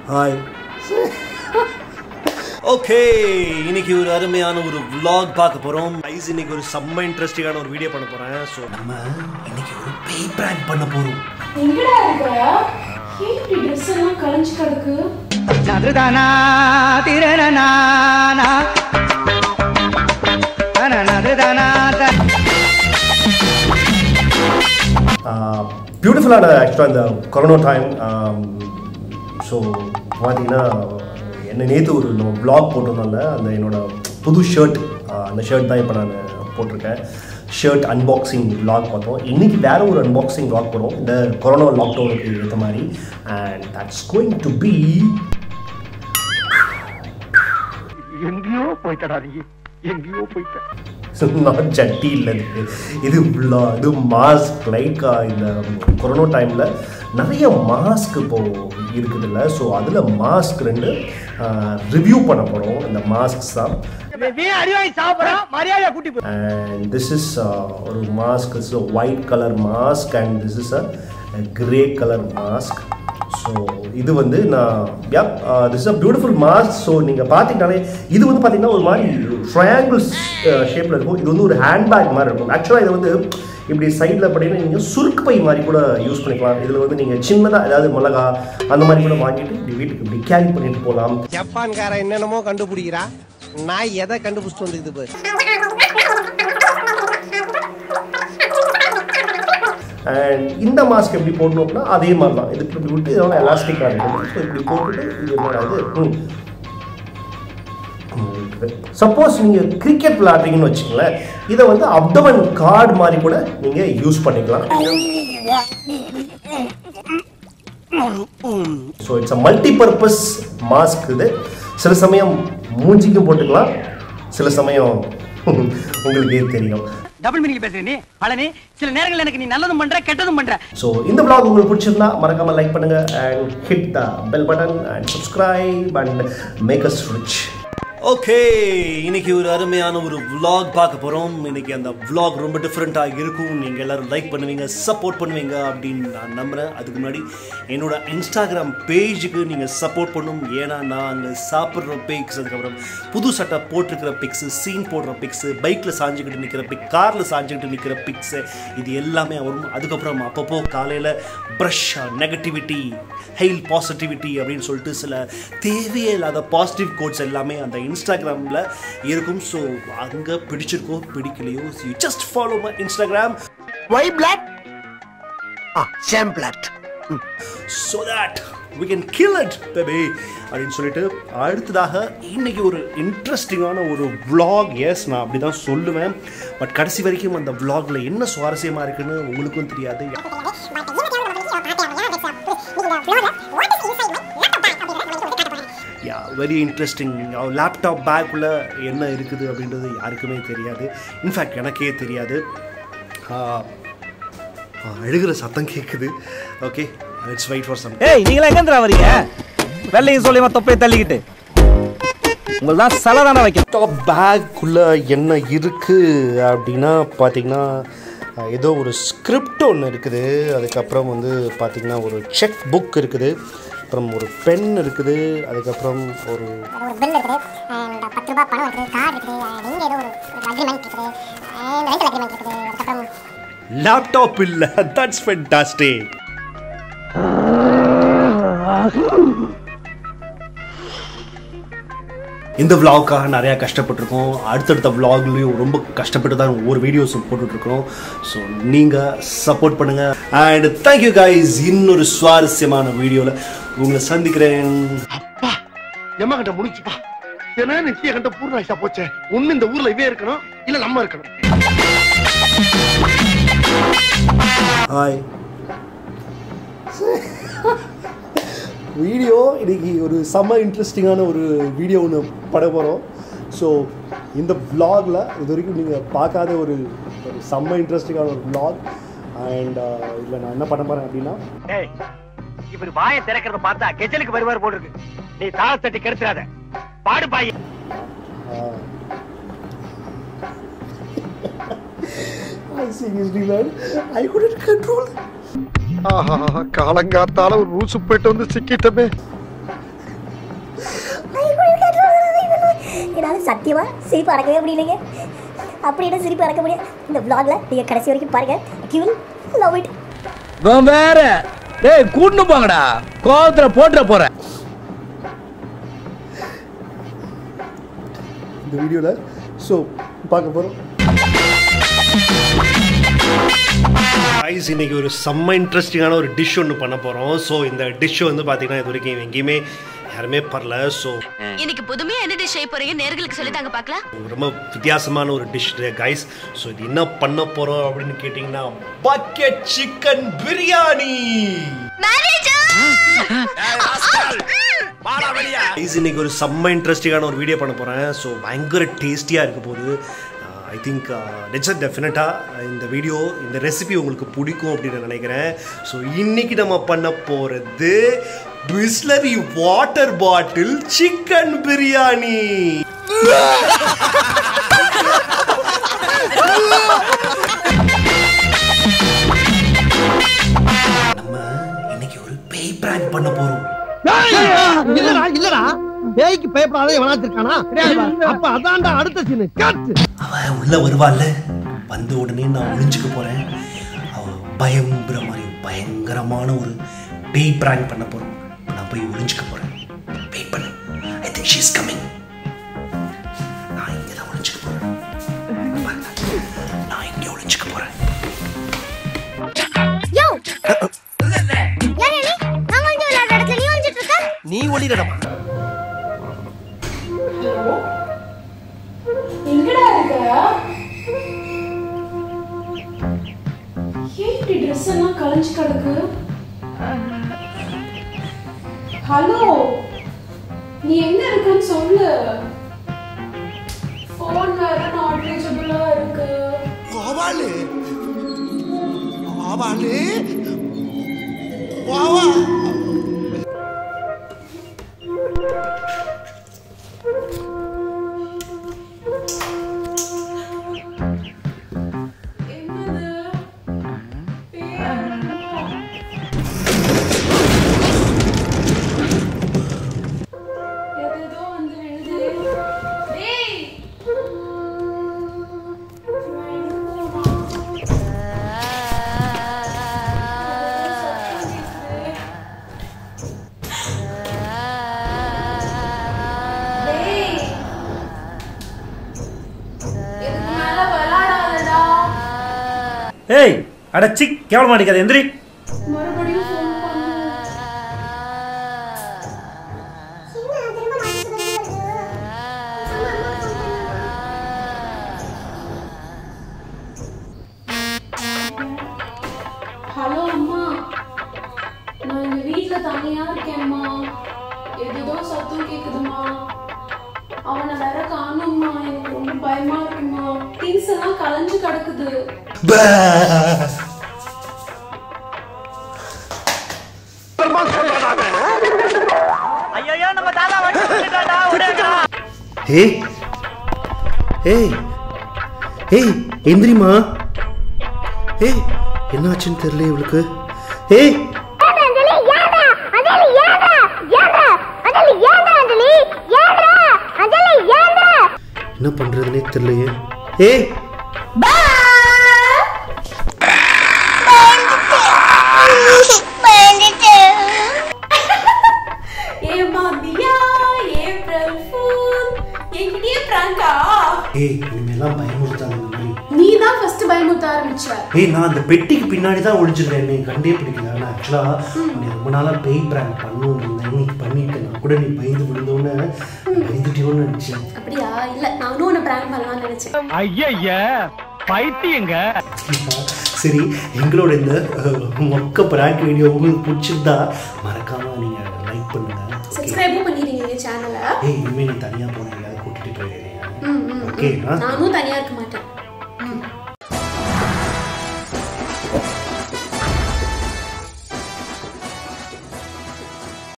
Hi okay இன்னைக்கு ஒரு அருமையான ஒரு vlog பார்க்க போறோம் ஐஸ் இன்னைக்கு ஒரு செம்ம இன்ட்ரெஸ்டிங்கான ஒரு வீடியோ பண்ண போறேன் ஸோ நம்ம இன்னைக்கு ஒரு பேய் பிராங்க் பண்ண போறோம் எங்கடா இருக்க ஏன் இப்படி ட்ரெஸ் எல்லாம் கலைஞ்சு கிடக்கு நதுதானா திரணனானா நதுதானா பியூட்டிஃபுல்லான ஆக்சுவலாக இந்த கொரோனா டைம் ஸோ பார்த்தீங்கன்னா என்ன நேற்று ஒரு நம்ம ப்ளாக் போட்டிருந்தோம்ல அந்த என்னோட புது ஷர்ட் அந்த ஷர்ட் தான் இப்போ நான் போட்டிருக்கேன் ஷர்ட் அன்பாக்சிங் vlog பார்த்தோம் இன்றைக்கி வேற ஒரு அன்பாக்சிங் vlog போகிறோம் இந்த கொரோனா லாக்டவுனுக்கு ஏற்ற மாதிரி and that's going to be எங்கேயோ போயிட்டடா நீ எங்கேயோ போயிட்ட நாட் ஜட்டி இல்லை இது இது vlog, இது மாஸ்க் லைக் இந்த கொரோனா டைமில் நிறைய மாஸ்க் இப்போ இருக்குதுல்ல ஸோ அதில் மாஸ்க் ரெண்டு ரிவ்யூ பண்ண போகிறோம் இந்த மாஸ்க்ஸ் தான் அறிவாய் சாப்பிடறோம் மரியாதை கூட்டி போ அண்ட் திஸ் இஸ் ஒரு mask is white colour mask and this is a grey colour mask so இது வந்து நான் yeah this a beautiful mask so நீங்கள் பார்த்தீங்கன்னாலே இது வந்து பார்த்தீங்கன்னா ஒரு மாதிரி ட்ரையாங்கிள் ஷேப்பில் இருக்கும் இது வந்து ஒரு ஹேண்ட்பேக் மாதிரி இருக்கும் ஆக்சுவலாக இது வந்து இப்படி சைடில் பார்த்தீங்கன்னா நீங்கள் சுருக்கு பை மாதிரி கூட யூஸ் பண்ணிக்கலாம் இதில் வந்து நீங்கள் சின்னதாக ஏதாவது மிளகா அந்த மாதிரி கூட வாங்கிட்டு இப்படி வீட்டுக்கு இப்படி கேரி பண்ணிட்டு போகலாம் ஜப்பான்காரன் என்னென்னமோ கண்டுபிடிக்கிறா நான் எதை கண்டுபிடிச்சிட்டு வந்துக்குது பாரு அண்ட் இந்த மாஸ்க் எப்படி போடணும் அப்படின்னா அதே மாதிரி தான் இதுக்கு இப்படி விட்டு இதெல்லாம் எலாஸ்டிக்காக இருக்கும் ஸோ இப்படி போட்டுட்டு இது என்னடா இது சப்போஸ் நீங்கள் கிரிக்கெட் விளையாடுறீங்கன்னு வச்சுங்களேன் இதை வந்து அப்டமன் கார்டு மாதிரி கூட நீங்கள் யூஸ் பண்ணிக்கலாம் so it's a multi purpose mask இது சில சமயம் மூஞ்சிக்கும் போட்டுக்கலாம் சில சமயம் உங்களுக்கே தெரியும் டபுள் மீனிங் பேசுற நீ பழனி சில நேரங்கள் எனக்கு நீ நல்லதும் பண்ற கெட்டதும் பண்ற ஸோ இந்த vlog உங்களுக்கு பிடிச்சிருந்தா மறக்காம லைக் பண்ணுங்க and hit the bell button and subscribe and make us rich okay இன்னைக்கு ஒரு அருமையான ஒரு vlog பார்க்க போறோம் இன்னைக்கு அந்த vlog ரொம்ப டிஃப்ரெண்ட்டாக இருக்கும் நீங்கள் எல்லாரும் லைக் பண்ணுவீங்க சப்போர்ட் பண்ணுவீங்க அப்படின்னு நான் நம்புறேன் அதுக்கு முன்னாடி என்னோட இன்ஸ்டாகிராம் பேஜுக்கு நீங்கள் சப்போர்ட் பண்ணும் ஏன்னா நான் அங்கே சாப்பிட்ற பிக்ஸ் அதுக்கப்புறம் புது சட்டை போட்டிருக்கிற பிக்ஸு சீன் போடுற பிக்ஸு பைக்கில் சாஞ்சுக்கிட்டு நிற்கிற பிக் காரில் சாஞ்சுக்கிட்டு நிற்கிற பிக்ஸு இது எல்லாமே வரும் அதுக்கப்புறம் அப்பப்போ காலையில் ப்ரஷ் நெகட்டிவிட்டி ஹெயில் பாசிட்டிவிட்டி அப்படின்னு சொல்லிட்டு சில தேவையே இல்லாத பாசிட்டிவ் கோட்ஸ் எல்லாமே அந்த இன்ஸ்டாகிராமில் இருக்கும் ஸோ அங்கே பிடிச்சிருக்கோ பிடிக்கலையோ you just follow my Instagram why block ah same block so that we can kill it baby அப்படின்னு சொல்லிட்டு அடுத்ததாக இன்னைக்கு ஒரு இன்ட்ரெஸ்டிங்கான ஒரு vlog எஸ் நான் அப்படி தான் சொல்லுவேன் பட் கடைசி வரைக்கும் அந்த vlogல என்ன சுவாரஸ்யமாக இருக்குன்னு உங்களுக்கும் தெரியாது யா வெரி இன்ட்ரெஸ்டிங் லேப்டாப் பேக்குள்ளே என்ன இருக்குது அப்படின்றது யாருக்குமே தெரியாது இன்ஃபேக்ட் எனக்கே தெரியாது ஆஹ், ஆஹ், அழுகிற சத்தம் கேட்குது okay it's wait for some ஏய் நீங்களா எங்கேந்திரா வரீங்க வெள்ளையும் சொல்லியமா தொப்பையை தள்ளிக்கிட்டு உங்கள் தான் சலை தானே வைக்கணும் டாப் பேக்குள்ளே என்ன இருக்குது அப்படின்னா பார்த்தீங்கன்னா அஹ், ஏதோ ஒரு ஸ்கிரிப்ட் ஒன்று இருக்குது அதுக்கப்புறம் வந்து பார்த்தீங்கன்னா ஒரு செக் புக் இருக்குது அப்புறம் ஒரு பென் இருக்குது அதுக்கப்புறம் ஒரு ஒரு பில் இருக்குது அண்ட் பத்து ரூபாய் பணம் இருக்குது கார்டு இருக்குது அண்ட் இங்கே ஏதோ ஒரு அக்ரிமெண்ட் இருக்குது அண்ட் ரெண்டல் அக்ரிமெண்ட் இருக்குது அதுக்கப்புறம் லேப்டாப் இல்லை தட்ஸ் ஃபென்டாஸ்டிக் இந்த vlogக்காக நிறையா கஷ்டப்பட்டிருக்கோம் அடுத்தடுத்த vlogலையும் ரொம்ப கஷ்டப்பட்டு தான் ஒவ்வொரு வீடியோஸும் போட்டுட்ருக்கோம் ஸோ நீங்கள் சப்போர்ட் பண்ணுங்கள் அண்ட் தேங்க்யூ கைஸ் இன்னொரு சுவாரஸ்யமான வீடியோவில் உங்களை சந்திக்கிறேன் எம்மா கிட்ட முடிச்சுப்பா ஏன்னா நிச்சய கண்ட பூர்ணாயிஷா போச்சே ஒண்ணு இந்த ஊர்ல இவே இருக்கணும் இல்ல நம்ம இருக்கணும் ஹாய் வீடியோ இன்னைக்கு ஒரு செம்ம இன்ட்ரெஸ்டிங்கான ஒரு வீடியோ ஒன்று பட போகிறோம் ஸோ இந்த vlogல இது வரைக்கும் நீங்கள் பார்க்காத ஒரு ஒரு செம்ம இன்ட்ரெஸ்டிங்கான ஒரு vlog அண்ட் இதில் நான் என்ன பண்ண போகிறேன் அப்படின்னா ஏய் இவர் வாயை திறக்கிறத பார்த்தா கெஜலுக்கு வருவார் போல் இருக்கு நீ தாள தட்டி கெடுத்துறாத பாடு பாய் I seriously man, I couldn't control ஆஹா காலங்காத்தால ஒரு ரூசு போயிட்டு வந்து சிக்கிட்டமே என்னால் சத்தியமாக சிரிப்பு அடக்கவே முடியலைங்க அப்படி என்ன சிரிப்பு அடக்க முடியும் இந்த vlogல நீங்கள் கடைசி வரைக்கும் பாருங்கள் யூ வில் லவ் இட் இவன் வேற டேய் கூட்டு போங்கடா கோவத்துல போட்டுற போறேன் இந்த வீடியோவில் ஸோ பார்க்க போகிறோம் ரைஸ் இன்னைக்கு ஒரு செம்ம இன்ட்ரெஸ்டிங்கான ஒரு டிஷ் ஒன்று பண்ண போகிறோம் ஸோ இந்த டிஷ் வந்து பார்த்தீங்கன்னா இது வரைக்கும் எங்கேயுமே யாருமே பண்ணல ஸோ இன்னைக்கு புதுமையா என்ன டிஷ் செய்ய போறீங்க நேர்களுக்கு சொல்லி தாங்க பார்க்கலாம் ரொம்ப வித்தியாசமான ஒரு டிஷ் கைஸ் ஸோ இது என்ன பண்ண போகிறோம் அப்படின்னு கேட்டிங்கன்னா பக்கெட் சிக்கன் பிரியாணி கைஸ் இன்னைக்கு ஒரு செம்ம இன்ட்ரெஸ்டிங்கான ஒரு வீடியோ பண்ண போகிறேன் ஸோ பயங்கர டேஸ்டியாக இருக்க போகுது ஐ திங்க் நிச்சயம் டெஃபினட்டாக இந்த வீடியோ இந்த ரெசிபி உங்களுக்கு பிடிக்கும் அப்படின்னு நான் நினைக்கிறேன் ஸோ இன்னைக்கு நம்ம பண்ண போகிறது Bisleri water bottle chicken biryani நம்ம இன்னைக்கு ஒரு பேய் பிராங்க் பண்ண போறோம் இல்லடா இல்லடா பேய்க்கு பயப்படாத எவனாச்சும் இருக்கானா அப்ப அதான்டா அடுத்த சீனு கட் அவ உள்ள வருவாள்ல வந்த உடனே நான் ஒளிஞ்சுக்க போறேன் அவ பயம்புற மாதிரி பயங்கரமான ஒரு பேய் பிராங்க் பண்ண போறோம் நான் போய் ஒளிஞ்சுக்க போறேன் வெயிட் பண்ணு I think she is coming நான் இங்க தான் ஒளிஞ்சுக்க போறேன் பாருங்க. நான் இங்க ஒளிஞ்சுக்க போறேன் யோ யார் நீ நான் வந்து விளையாடுற இடத்துல நீ ஒளிஞ்சிட்டு இருக்க நீ ஒளிரடமா எங்கடா இருக்க ஏன் இப்படி ட்ரெஸ் எல்லாம் கலைஞ்சு கிடக்கு ஹலோ நீ எங்க இருக்கன்னு சொல்லு போன் வேற நாட் ரீச்சபிளா இருக்கு கோவாலு கோவாலு கோவா என்னது பேர் எதேதோ வந்து விழுது டேய் நான் எங்க போனா? டேய் இதுக்கு மேல விளையாடாதடா ஏய் அடச்சி கேவலமா அடிக்காத எந்திரி மறுபடியும் ஃபோன் பண்ணு என்ன திரும்ப மாத்தி சொல்லி வருது அம்மா அம்மா ஃபோன் பண்ணு ஹலோ அம்மா நான் எங்க வீட்ல தனியா இருக்கேன்மா ஏதேதோ சத்தம் கேக்குதுமா அவனை வேற காணும்மா எனக்கு ரொம்ப பயமா இருக்குமா திங்ஸ் எல்லாம் கலைஞ்சு கிடக்குது ஐயோ நம்ம தாத்தா வந்து ஏய் ஏய் ஏய் எந்திரிமா ஏய் என்னாச்சுன்னு தெரியல இவளுக்கு ஏய் அஞ்சலி ஏண்டா அஞ்சலி ஏண்டா ஏண்டா அஞ்சலி ஏண்டா அஞ்சலி ஏண்டா அஞ்சலி ஏண்டா என்ன பண்றதுனே தெரியலையே ஏய் ஏமா தியா ஏப்ரல் ஃபூல் என்கிட்டயே பிராங்கா ஏய் இனிமேலாம் பயமுறுத்தாங்க இந்த மாதிரி நீ தான் ஃபர்ஸ்ட் பயமுத்த ஆரம்பிச்ச ஏய் நான் அந்த பெட்டிக்கு பின்னாடி தான் ஒளிஞ்சிருக்கேன் என்னை கண்டே பிடிக்கல ஆனால் ஆக்சுவலாக நீ ரொம்ப நாளாக பேய் பிராங்க் பண்ணணும் இருந்தேன் இன்னைக்கு பண்ணிட்டேன் நான் கூட நீ பயந்து விழுந்தோன்னு பயந்துட்டியோன்னு நினச்சேன் அப்படியா இல்ல நானும் உன்னை பிராங்க் பண்ணலாம்னு நினைச்சேன் ஐயா பைத்தியங்க சரி எங்களோட இந்த அஹ், மொக்க பிராங்க் வீடியோ உங்களுக்கு பிடிச்சிருந்தா மறக்காம நீங்க லைக் பண்ணுங்க ஓகே சப்ஸ்கிரைபும் பண்ணிடுங்க சேனலை ஏய் இனிமே நீ தனியா போன எங்கேயாவது கூட்டிட்டு போயிடுறேன் ம், ம், ஓகே நானும் தனியா இருக்க